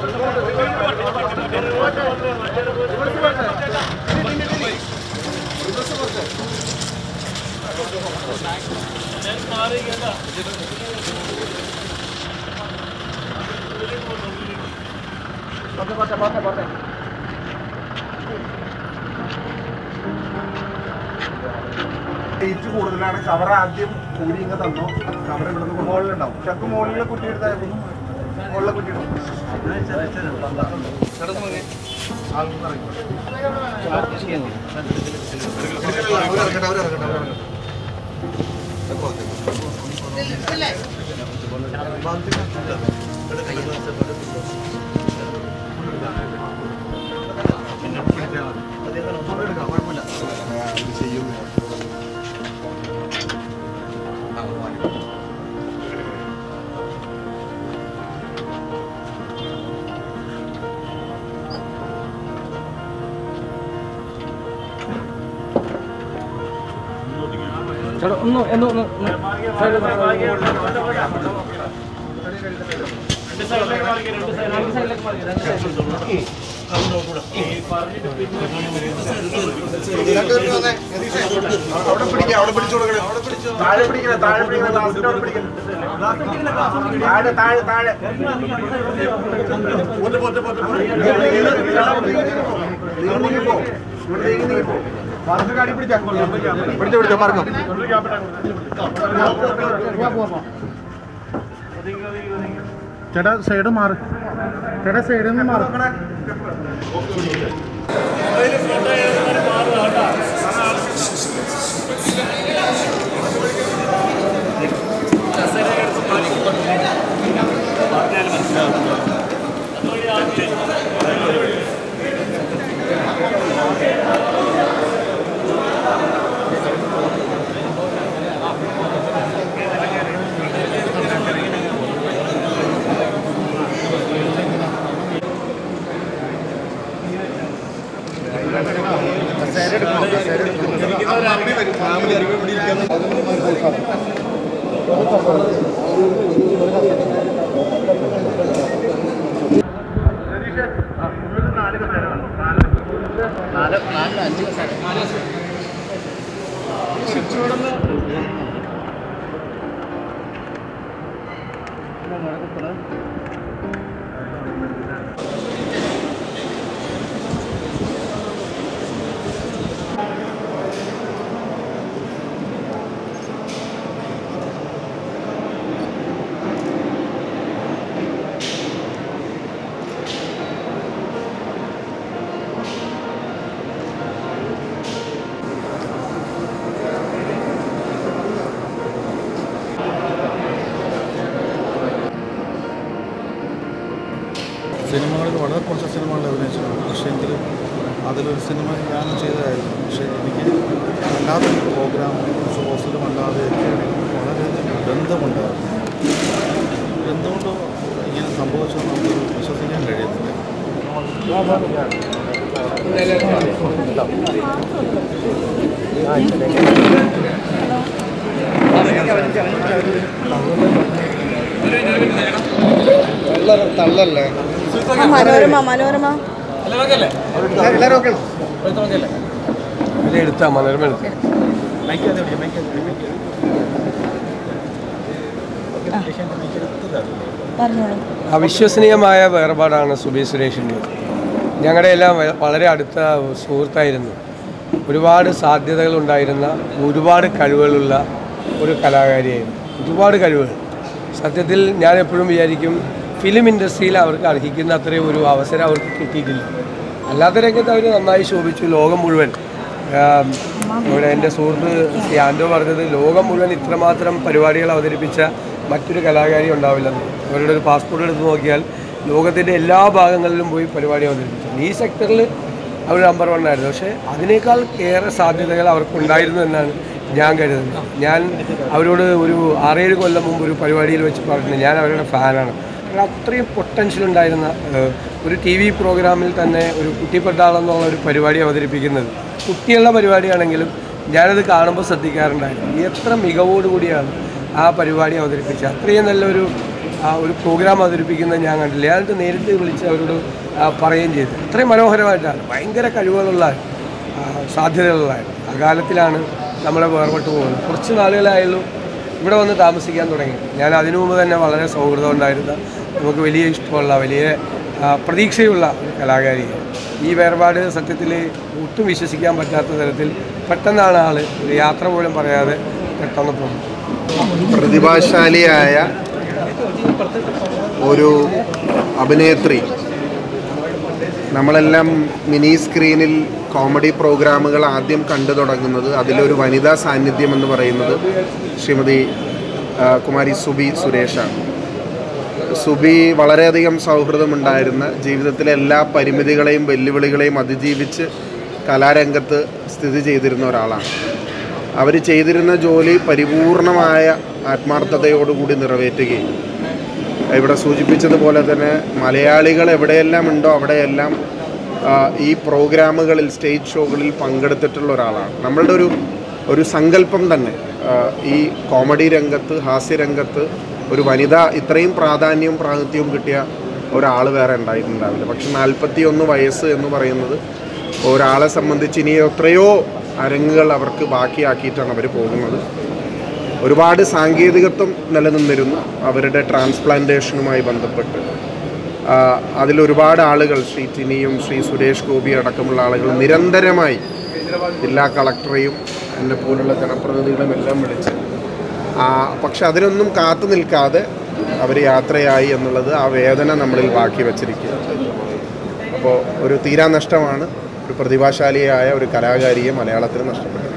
Wait കൂടുതലാണ് cover ആദ്യം കൂടി ഇങ്ങ് തന്നു കവർ ഇവിടുന്ന് മുകളിലുണ്ടാവും ചക്ക് മുകളിൽ കുട്ടി എടുത്തായിരുന്നു മുകളിലെ കുട്ടി ചേട്ടാ ഒന്ന് ഒന്ന് ഒന്ന് സൈഡ് അവിടെ പിടിക്കുക അവിടെ പിടിച്ചു കൊടുക്കണേ താഴെ പിടിക്കണേ താഴെ പിടിക്കണേ ഗ്ലാസിന്റെ അവിടെ പിടിക്കണേ താഴെ താഴെ താഴെ പോട്ടെ, പോട്ടെ, പോട്ടെ, പോട്ടെ. നീങ്ങി നീങ്ങി പോ. ഇവിടെ നീങ്ങി നീങ്ങി പോ. മാർക്ക് കാടി പിടിച്ചാ. പിടിച്ചോ പിടിച്ചോ മാർക്കോ ചേട്ടാ സൈഡ് മാറ് ചേട്ടാ സൈഡിൽ നിന്ന് മാറും സിനിമകളിൽ വളരെ കുറച്ച് സിനിമകളിൽ അഭിനയിച്ചിട്ടുണ്ട് പക്ഷേ എങ്കിലും അതിലൊരു സിനിമ ഞാൻ ചെയ്തതായിരുന്നു പക്ഷേ എനിക്ക് അല്ലാതെ പ്രോഗ്രാം ഷോസിലും അല്ലാതെ വളരെയധികം ബന്ധമുണ്ടായിരുന്നു എന്തുകൊണ്ടോ ഇങ്ങനെ സംഭവിച്ചത് നമുക്ക് വിശ്വസിക്കാൻ കഴിയുന്നില്ല തള്ളല്ലേ മനോരമ മനോരമ എല്ലാവരും ഓക്കെ എടുത്താ മനോരമ എടുത്താ പറഞ്ഞോളൂ അവിശ്വസനീയമായ വേർപാടാണ് സുബി സുരേഷിൻ്റെ ഞങ്ങളുടെ എല്ലാം വ- വളരെ അടുത്ത സുഹൃത്തായിരുന്നു ഒരുപാട് സാധ്യതകൾ ഉണ്ടായിരുന്ന ഒരുപാട് കഴിവുകളുള്ള ഒരു കലാകാരിയായിരുന്നു ഒരുപാട് കഴിവുകൾ സത്യത്തിൽ ഞാൻ എപ്പോഴും വിചാരിക്കും ഫിലിം ഇൻഡസ്ട്രിയിൽ അവർക്ക് അർഹിക്കുന്ന അത്രയും ഒരു അവസരം അവർക്ക് കിട്ടിയിട്ടില്ല അല്ലാത്ത രംഗത്ത് അവർ നന്നായി ശോഭിച്ചു ലോകം മുഴുവൻ ആം, ഇവിടെ എൻ്റെ സുഹൃത്ത് ശ്രീ ആൻഡോ പറഞ്ഞത് ലോകം മുഴുവൻ ഇത്രമാത്രം പരിപാടികൾ അവതരിപ്പിച്ച മറ്റൊരു കലാകാരി ഉണ്ടാവില്ലെന്ന് അവരുടെ ഒരു പാസ്പോർട്ട് എടുത്ത് നോക്കിയാൽ ലോകത്തിൻ്റെ എല്ലാ ഭാഗങ്ങളിലും പോയി പരിപാടി അവതരിപ്പിച്ചു ഈ സെക്ടറിൽ അവർ നമ്പർ വൺ ആയിരുന്നു പക്ഷേ അതിനേക്കാൾ ഏറെ സാധ്യതകൾ അവർക്കുണ്ടായിരുന്നു എന്നാണ് ഞാൻ കരുതുന്നത് ഞാൻ അവരോട് ഒരു ആറേഴ് കൊല്ലം മുമ്പ് ഒരു പരിപാടിയിൽ വെച്ച് പറഞ്ഞു ഞാൻ അവരുടെ ഫാനാണ് കാരണം അത്രയും പൊട്ടൻഷ്യൽ ഉണ്ടായിരുന്ന ഏഹ്, ഒരു ടി വി പ്രോഗ്രാമിൽ തന്നെ ഒരു കുട്ടിപ്പെട്ടാളെന്നുള്ള ഒരു പരിപാടി അവതരിപ്പിക്കുന്നത് കുട്ടികളുടെ പരിപാടിയാണെങ്കിലും ഞാനത് കാണുമ്പോൾ ശ്രദ്ധിക്കാറുണ്ടായിരുന്നു എത്ര മികവോടുകൂടിയാണ് ആ പരിപാടി അവതരിപ്പിച്ചത് അത്രയും നല്ലൊരു ആ, ഒരു പ്രോഗ്രാം അവതരിപ്പിക്കുന്നത് ഞാൻ കണ്ടില്ല എന്നിട്ട് നേരിട്ട് വിളിച്ച് അവരോട് ആ, പറയുകയും ചെയ്തു അത്രയും മനോഹരമായിട്ടാണ് ഭയങ്കര കഴിവുകളുള്ള ആ, സാധ്യതകളുള്ള അകാലത്തിലാണ് നമ്മളെ വേർപെട്ട് പോകുന്നത് കുറച്ച് നാളുകളായുള്ളൂ ഇവിടെ വന്ന് താമസിക്കാൻ തുടങ്ങി ഞാൻ അതിനു മുമ്പ് തന്നെ വളരെ സൗഹൃദം ഉണ്ടായിരുന്ന നമുക്ക് വലിയ ഇഷ്ടമുള്ള വലിയ ആ, പ്രതീക്ഷയുള്ള ഒരു കലാകാരിയാണ് ഈ വേർപാട് സത്യത്തിൽ ഒട്ടും വിശ്വസിക്കാൻ പറ്റാത്ത തരത്തിൽ പെട്ടെന്നാണ് ആൾ ഒരു യാത്ര പോലും പറയാതെ പെട്ടെന്ന് പോകുന്നത് പ്രതിഭാശാലിയായ ഒരു അഭിനേത്രി നമ്മളെല്ലാം മിനി സ്ക്രീനിൽ കോമഡി പ്രോഗ്രാമുകൾ ആദ്യം കണ്ടു തുടങ്ങുന്നത് അതിലൊരു വനിതാ സാന്നിധ്യം എന്ന് പറയുന്നത് ശ്രീമതി ആ, കുമാരി സുബി സുരേഷാണ് സുബി വളരെയധികം സൗഹൃദമുണ്ടായിരുന്ന ജീവിതത്തിലെ എല്ലാ പരിമിതികളെയും വെല്ലുവിളികളെയും അതിജീവിച്ച് കലാരംഗത്ത് സ്ഥിതി ചെയ്തിരുന്ന ഒരാളാണ് അവർ ചെയ്തിരുന്ന ജോലി പരിപൂർണമായ ആത്മാർത്ഥതയോടുകൂടി നിറവേറ്റുകയും ഇവിടെ സൂചിപ്പിച്ചതുപോലെ തന്നെ മലയാളികൾ എവിടെയെല്ലാം ഉണ്ടോ അവിടെയെല്ലാം ആ, ഈ പ്രോഗ്രാമുകളിൽ സ്റ്റേജ് ഷോകളിൽ പങ്കെടുത്തിട്ടുള്ള ഒരാളാണ് നമ്മളുടെ ഒരു ഒരു സങ്കല്പം തന്നെ ആ, ഈ കോമഡി രംഗത്ത് ഹാസ്യരംഗത്ത് ഒരു വനിത ഇത്രയും പ്രാധാന്യവും പ്രാതിനിധ്യവും കിട്ടിയ ഒരാൾ വേറെ ഉണ്ടായിട്ടുണ്ടാവില്ല പക്ഷെ നാൽപ്പത്തി ഒന്ന് വയസ്സ് എന്ന് പറയുന്നത് ഒരാളെ സംബന്ധിച്ച് ഇനി എത്രയോ അരങ്ങുകൾ അവർക്ക് ബാക്കിയാക്കിയിട്ടാണ് അവർ പോകുന്നത് ഒരുപാട് സാങ്കേതികത്വം നിലനിന്നിരുന്നു അവരുടെ ട്രാൻസ്പ്ലാന്റേഷനുമായി ബന്ധപ്പെട്ട് ആ, അതിലൊരുപാട് ആളുകൾ ശ്രീ ടിനിയും ശ്രീ സുരേഷ് ഗോപി അടക്കമുള്ള ആളുകൾ നിരന്തരമായി ജില്ലാ കളക്ടറെയും എന്നെ പോലുള്ള ജനപ്രതിനിധികളും എല്ലാം വിളിച്ച് ആ, പക്ഷെ അതിനൊന്നും കാത്തു നിൽക്കാതെ അവർ യാത്രയായി എന്നുള്ളത് ആ വേദന നമ്മളിൽ ബാക്കി വച്ചിരിക്കുക അപ്പോൾ ഒരു തീരാ നഷ്ടമാണ് ഒരു പ്രതിഭാശാലിയായ ഒരു കലാകാരിയെ മലയാളത്തിൽ നഷ്ടപ്പെട്ടത്